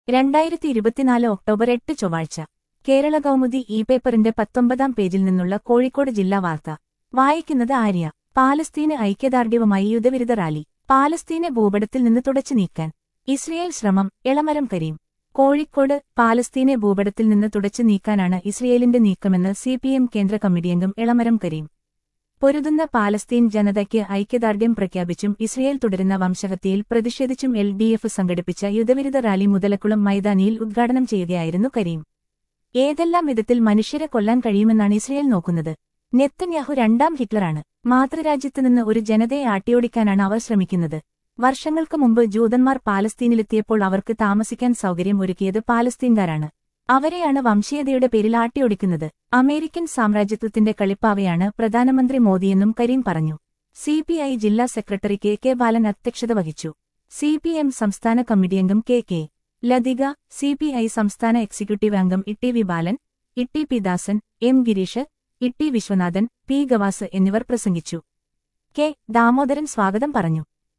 രണ്ടായിരത്തി ഇരുപത്തിനാല് ഒക്ടോബർ എട്ട് ചൊവ്വാഴ്ച കേരള കൗമുദി ഇ പേപ്പറിന്റെ പത്തൊമ്പതാം പേജിൽ നിന്നുള്ള കോഴിക്കോട് ജില്ലാ വാർത്ത വായിക്കുന്നത് ആര്യ പാലസ്തീന് ഐക്യദാർഢ്യവുമായി യുദ്ധവിരുദ്ധ റാലി പാലസ്തീനെ ഭൂപടത്തിൽ നിന്ന് തുടച്ചു നീക്കാൻ ഇസ്രയേൽ ശ്രമം എളമരം കരീം കോഴിക്കോട് പാലസ്തീനെ ഭൂപടത്തിൽ നിന്ന് തുടച്ചു നീക്കാനാണ് ഇസ്രയേലിന്റെ നീക്കമെന്ന് സിപിഎം കേന്ദ്ര കമ്മിറ്റിയംഗം എളമരം കരീം പൊരുതുന്ന പാലസ്തീൻ ജനതയ്ക്ക് ഐക്യദാർഢ്യം പ്രഖ്യാപിച്ചും ഇസ്രയേൽ തുടരുന്ന വംശഹത്യയിൽ പ്രതിഷേധിച്ചും എൽ ഡി എഫ് സംഘടിപ്പിച്ച യുദ്ധവിരുദ്ധ റാലി മുതലക്കുളം മൈതാനിയിൽ ഉദ്ഘാടനം ചെയ്യുകയായിരുന്നു കരീം ഏതെല്ലാം വിധത്തിൽ മനുഷ്യരെ കൊല്ലാൻ കഴിയുമെന്നാണ് ഇസ്രയേൽ നോക്കുന്നത് നെത്തന്യാഹു രണ്ടാം ഹിറ്റ്ലറാണ് മാതൃരാജ്യത്ത് നിന്ന് ഒരു ജനതയെ ആട്ടിയോടിക്കാനാണ് അവർ ശ്രമിക്കുന്നത് വർഷങ്ങൾക്ക് മുമ്പ് ജൂതന്മാർ പാലസ്തീനിലെത്തിയപ്പോൾ അവർക്ക് താമസിക്കാൻ സൗകര്യം ഒരുക്കിയത് പാലസ്തീൻകാരാണ് അവരെയാണ് വംശീയതയുടെ പേരിൽ ആട്ടിയോടിക്കുന്നത് അമേരിക്കൻ സാമ്രാജ്യത്വത്തിന്റെ കളിപ്പാവയാണ് പ്രധാനമന്ത്രി മോദിയെന്നും കരീം പറഞ്ഞു സിപിഐ ജില്ലാ സെക്രട്ടറി കെ കെ ബാലൻ അധ്യക്ഷത വഹിച്ചു സിപിഎം സംസ്ഥാന കമ്മിറ്റിയംഗം കെ കെ ലതിക സിപിഐ സംസ്ഥാന എക്സിക്യൂട്ടീവ് അംഗം ഇട്ടി വി ബാലൻ ഇട്ടി പി ദാസൻ എം ഗിരീഷ് ഇട്ടി വിശ്വനാഥൻ പി ഗവാസ് എന്നിവർ പ്രസംഗിച്ചു കെ ദാമോദരൻ സ്വാഗതം പറഞ്ഞു